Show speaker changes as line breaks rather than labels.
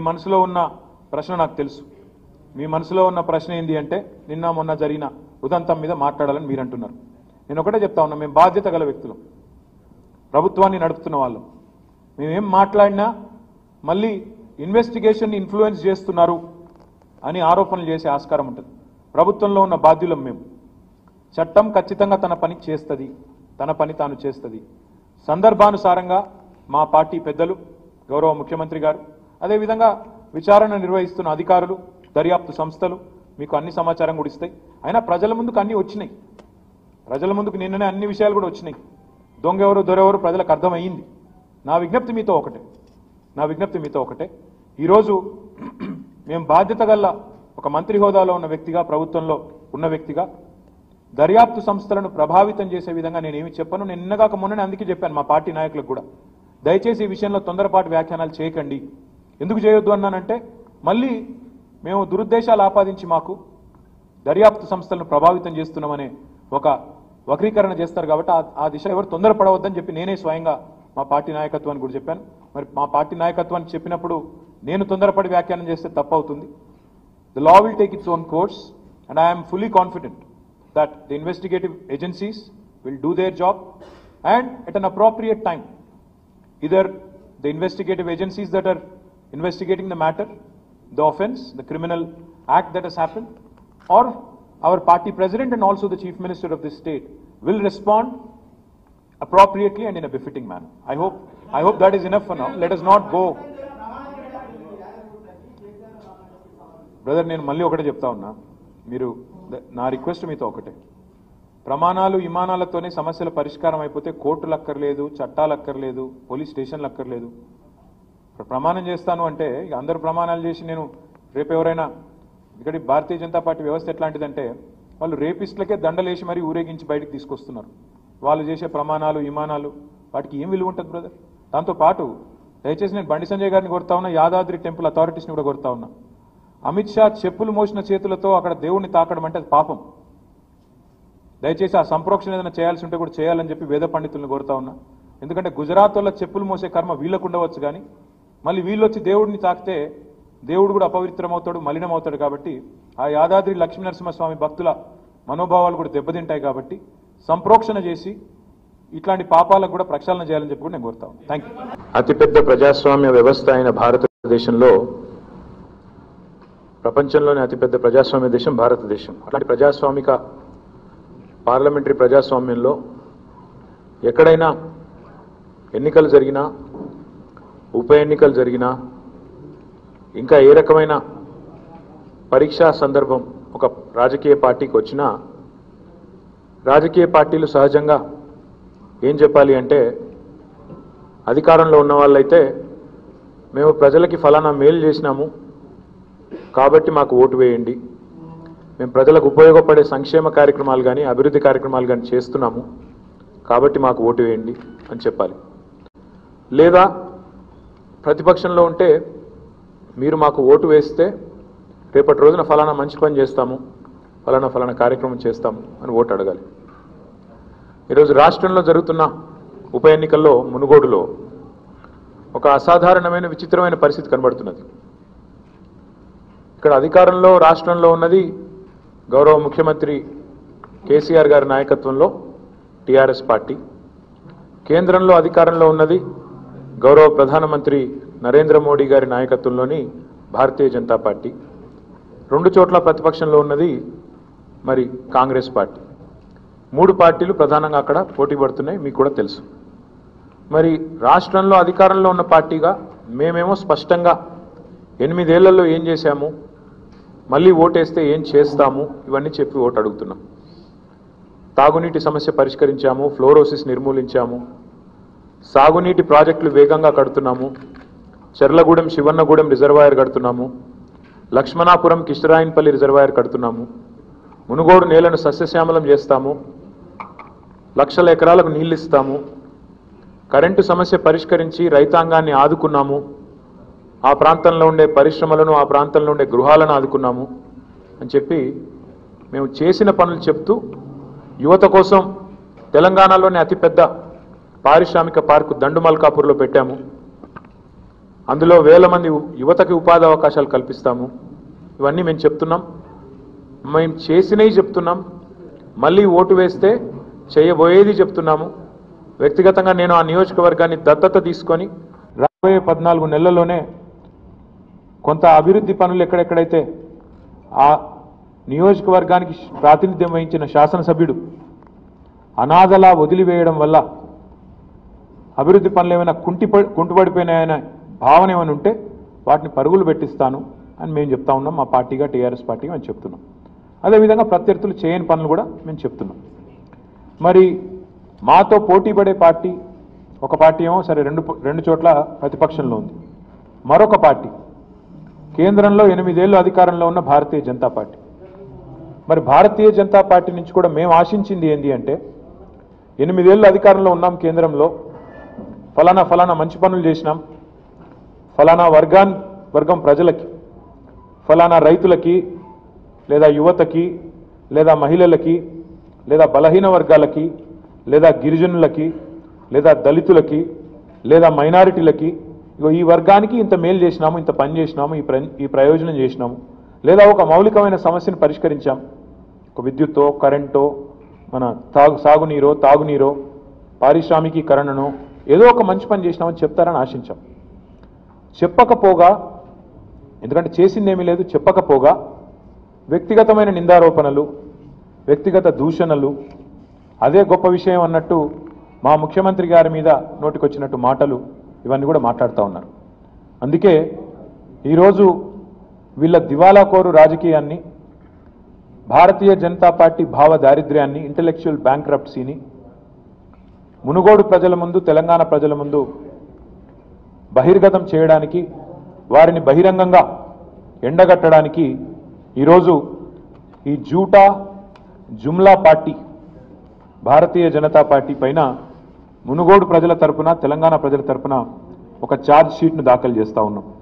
మనసులో ఉన్న ప్రశ్న నాకు తెలుసు మీ మనసులో ఉన్న ప్రశ్న ఏంటి అంటే నిన్న మొన్న జరిగిన ఉదంతం మీద మాట్లాడాలని మీరు అంటున్నారు నేను ఒకటే చెప్తా ఉన్నా మేము బాధ్యత గల వ్యక్తులం ప్రభుత్వాన్ని నడుపుతున్న వాళ్ళం మేమేం మాట్లాడినా మళ్ళీ ఇన్వెస్టిగేషన్ ఇన్ఫ్లుయెన్స్ చేస్తున్నారు అని ఆరోపణలు చేసే ఆస్కారం ఉంటుంది ప్రభుత్వంలో ఉన్న బాధ్యులం మేము చట్టం ఖచ్చితంగా తన పని చేస్తుంది తన పని తాను చేస్తుంది సందర్భానుసారంగా మా పార్టీ పెద్దలు గౌరవ ముఖ్యమంత్రి గారు అదేవిధంగా విచారణ నిర్వహిస్తున్న అధికారులు దర్యాప్తు సంస్థలు మీకు అన్ని సమాచారం కూడా ఇస్తాయి అయినా ప్రజల ముందుకు అన్ని వచ్చినాయి ప్రజల ముందుకు నిన్ననే అన్ని విషయాలు కూడా వచ్చినాయి దొంగ ఎవరు దొరెవరు ప్రజలకు అర్థమయ్యింది నా విజ్ఞప్తి మీతో ఒకటే నా విజ్ఞప్తి మీతో ఒకటే ఈరోజు మేము బాధ్యత గల ఒక మంత్రి హోదాలో ఉన్న వ్యక్తిగా ప్రభుత్వంలో ఉన్న వ్యక్తిగా దర్యాప్తు సంస్థలను ప్రభావితం చేసే విధంగా నేను ఏమి చెప్పను నేను నిన్నగాక మొన్ననే అందుకే చెప్పాను మా పార్టీ నాయకులకు కూడా దయచేసి ఈ విషయంలో తొందరపాటు వ్యాఖ్యానాలు చేయకండి ఎందుకు చేయొద్దు అన్నానంటే మళ్ళీ మేము దురుద్దేశాలు ఆపాదించి మాకు దర్యాప్తు సంస్థలను ప్రభావితం చేస్తున్నామనే ఒక వక్రీకరణ చేస్తారు కాబట్టి ఆ- ఆ దిశ ఎవరు తొందరపడవద్దని చెప్పి నేనే స్వయంగా మా పార్టీ నాయకత్వాన్ని కూడా చెప్పాను మరి మా పార్టీ నాయకత్వాన్ని చెప్పినప్పుడు నేను తొందరపడి వ్యాఖ్యానం చేస్తే తప్పు అవుతుంది The law will take its own course, and I am fully confident that the investigative agencies will do their job and at an appropriate time. Either the investigative agencies that are investigating the matter, the offense, the criminal act that has happened, or our party president and also the chief minister of this state will respond appropriately and in a befitting manner. I hope, I hope that is enough for now. Let us not go brother నేను మళ్ళీ ఒకటే చెప్తా ఉన్నా మీరు the- నా request మీతో ఒకటే ప్రమాణాలు విమానాలతోనే సమస్యల పరిష్కారం అయిపోతే కోర్టులు అక్కర్లేదు చట్టాలు అక్కర్లేదు పోలీస్ స్టేషన్లు అక్కర్లేదు ఇప్పుడు ప్రమాణం చేస్తాను అంటే ఇక అందరూ ప్రమాణాలు చేసి నేను రేపు ఎవరైనా ఇక్కడ భారతీయ జనతా పార్టీ వ్యవస్థ ఎట్లాంటిదంటే వాళ్ళు రేపిస్టులకే దండలేసి మరీ ఊరేగించి బయటకు తీసుకొస్తున్నారు వాళ్ళు చేసే ప్రమాణాలు విమానాలు వాటికి ఏం విలువ ఉంటుంది బ్రదర్ దాంతో పాటు దయచేసి నేను బండి సంజయ్ గారిని కొడతా ఉన్నా యాదాద్రి టెంపుల్ అథారిటీస్ని కూడా కొడతా ఉన్నా అమిత్ షా చెప్పులు మోసిన చేతులతో అక్కడ దేవుణ్ణి తాకడం అంటే అది పాపం దయచేసి ఆ సంప్రోక్షణ ఏదైనా చేయాల్సి ఉంటే కూడా చేయాలని చెప్పి వేద పండితులను కోరుతా ఉన్నా ఎందుకంటే గుజరాత్ వల్ల చెప్పులు మోసే కర్మ వీళ్ళకు ఉండవచ్చు కానీ మళ్ళీ వీళ్ళు వచ్చి దేవుడిని తాకితే దేవుడు కూడా అపవిత్రమవుతాడు మలినమవుతాడు కాబట్టి ఆ యాదాద్రి లక్ష్మీనరసింహస్వామి భక్తుల మనోభావాలు కూడా దెబ్బతింటాయి కాబట్టి సంప్రోక్షణ చేసి ఇట్లాంటి పాపాలకు కూడా ప్రక్షాళన చేయాలని చెప్పి కూడా నేను కోరుతా ఉన్నాను థ్యాంక్ యూ
అతిపెద్ద ప్రజాస్వామ్య వ్యవస్థ అయిన భారతదేశంలో ప్రపంచంలోనే అతిపెద్ద ప్రజాస్వామ్య దేశం భారతదేశం అట్లాంటి ప్రజాస్వామిక పార్లమెంటరీ ప్రజాస్వామ్యంలో ఎక్కడైనా ఎన్నికలు జరిగినా ఉప ఎన్నికలు జరిగినా ఇంకా ఏ రకమైన పరీక్షా సందర్భం ఒక రాజకీయ పార్టీకి వచ్చినా రాజకీయ పార్టీలు సహజంగా ఏం చెప్పాలి అంటే అధికారంలో ఉన్న వాళ్ళైతే మేము ప్రజలకి ఫలానా మేలు చేసినాము కాబట్టి మాకు ఓటు వేయండి మేము ప్రజలకు ఉపయోగపడే సంక్షేమ కార్యక్రమాలు కానీ అభివృద్ధి కార్యక్రమాలు కానీ చేస్తున్నాము కాబట్టి మాకు ఓటు వేయండి అని చెప్పాలి లేదా ప్రతిపక్షంలో ఉంటే మీరు మాకు ఓటు వేస్తే రేపటి రోజున ఫలానా మంచి పని చేస్తాము ఫలానా ఫలానా కార్యక్రమం చేస్తాము అని ఓటు అడగాలి ఈరోజు రాష్ట్రంలో జరుగుతున్న ఉప ఎన్నికల్లో మునుగోడులో ఒక అసాధారణమైన విచిత్రమైన పరిస్థితి కనబడుతున్నది ఇక్కడ అధికారంలో రాష్ట్రంలో ఉన్నది గౌరవ ముఖ్యమంత్రి కేసీఆర్ గారి నాయకత్వంలో టీఆర్ఎస్ పార్టీ కేంద్రంలో అధికారంలో ఉన్నది గౌరవ ప్రధానమంత్రి నరేంద్ర మోడీ గారి నాయకత్వంలోని భారతీయ జనతా పార్టీ రెండు చోట్ల ప్రతిపక్షంలో ఉన్నది మరి కాంగ్రెస్ పార్టీ మూడు పార్టీలు ప్రధానంగా అక్కడ పోటీ పడుతున్నాయి మీకు కూడా తెలుసు మరి రాష్ట్రంలో అధికారంలో ఉన్న పార్టీగా మేమేమో స్పష్టంగా ఎనిమిదేళ్లలో ఏం చేశాము మళ్ళీ ఓటేస్తే ఏం చేస్తాము ఇవన్నీ చెప్పి ఓటు అడుగుతున్నాం తాగునీటి సమస్య పరిష్కరించాము ఫ్లోరోసిస్ నిర్మూలించాము సాగునీటి ప్రాజెక్టులు వేగంగా కడుతున్నాము చెర్లగూడెం శివన్నగూడెం రిజర్వాయర్ కడుతున్నాము లక్ష్మణాపురం కిష్టరాయన్పల్లి రిజర్వాయర్ కడుతున్నాము మునుగోడు నేలను సస్యశ్యామలం చేస్తాము లక్షల ఎకరాలకు నీళ్ళు ఇస్తాము కరెంటు సమస్య పరిష్కరించి రైతాంగాన్ని ఆదుకున్నాము ఆ ప్రాంతంలో ఉండే పరిశ్రమలను ఆ ప్రాంతంలో ఉండే గృహాలను ఆదుకున్నాము అని చెప్పి మేము చేసిన పనులు చెప్తూ యువత కోసం తెలంగాణలోనే అతిపెద్ద పారిశ్రామిక పార్కు దండుమల్కాపూర్లో పెట్టాము అందులో వేల మంది యువతకి ఉపాధి అవకాశాలు కల్పిస్తాము ఇవన్నీ మేము చెప్తున్నాం మేము చేసినవి చెప్తున్నాం మళ్ళీ ఓటు వేస్తే చేయబోయేది చెప్తున్నాము వ్యక్తిగతంగా నేను ఆ నియోజకవర్గాన్ని దత్తత తీసుకొని
రాబోయే పద్నాలుగు నెలల్లోనే కొంత అభివృద్ధి పనులు ఎక్కడెక్కడైతే ఆ నియోజకవర్గానికి ప్రాతినిధ్యం వహించిన శాసనసభ్యుడు అనాథలా వదిలివేయడం వల్ల అభివృద్ధి పనులు ఏమైనా కుంటి కుంటుపడిపోయినాయనే భావన ఏమైనా ఉంటే వాటిని పరుగులు పెట్టిస్తాను అని మేము చెప్తా ఉన్నాం మా పార్టీగా టీఆర్ఎస్ పార్టీగా మేము చెప్తున్నాం అదేవిధంగా ప్రత్యర్థులు చేయని పనులు కూడా మేము చెప్తున్నాం మరి మాతో పోటీ పడే పార్టీ ఒక పార్టీ ఏమో సరే రెండు రెండు చోట్ల ప్రతిపక్షంలో ఉంది మరొక పార్టీ కేంద్రంలో ఎనిమిదేళ్ళు అధికారంలో ఉన్న భారతీయ జనతా పార్టీ మరి భారతీయ జనతా పార్టీ నుంచి కూడా మేము ఆశించింది ఏంటి అంటే ఎనిమిదేళ్ళు అధికారంలో ఉన్నాం కేంద్రంలో ఫలానా ఫలానా మంచి పనులు చేసినాం ఫలానా వర్గాన్ వర్గం ప్రజలకి ఫలానా రైతులకి లేదా యువతకి లేదా మహిళలకి లేదా బలహీన వర్గాలకి లేదా గిరిజనులకి లేదా దళితులకి లేదా మైనారిటీలకి ఇగో ఈ వర్గానికి ఇంత మేలు చేసినాము ఇంత పని చేసినాము ఈ ప్ర ఈ ప్రయోజనం చేసినాము లేదా ఒక మౌలికమైన సమస్యను పరిష్కరించాం ఒక విద్యుత్తో కరెంటో మన తాగు సాగునీరో తాగునీరో పారిశ్రామికీకరణను ఏదో ఒక మంచి పని చేసినామని చెప్తారని ఆశించాం చెప్పకపోగా ఎందుకంటే చేసిందేమీ లేదు చెప్పకపోగా వ్యక్తిగతమైన నిందారోపణలు వ్యక్తిగత దూషణలు అదే గొప్ప విషయం అన్నట్టు మా ముఖ్యమంత్రి గారి మీద నోటికొచ్చినట్టు మాటలు ఇవన్నీ కూడా మాట్లాడుతూ ఉన్నారు అందుకే ఈరోజు వీళ్ళ దివాలాకోరు రాజకీయాన్ని భారతీయ జనతా పార్టీ భావ దారిద్ర్యాన్ని ఇంటలెక్చువల్ బ్యాంక్రప్సీని మునుగోడు ప్రజల ముందు తెలంగాణ ప్రజల ముందు బహిర్గతం చేయడానికి వారిని బహిరంగంగా ఎండగట్టడానికి ఈరోజు ఈ జూటా జుమ్లా పార్టీ భారతీయ జనతా పార్టీ పైన మునుగోడు ప్రజల తరపున తెలంగాణ ప్రజల తరపున ఒక ఛార్జ్ షీట్ను దాఖలు చేస్తా ఉన్నాం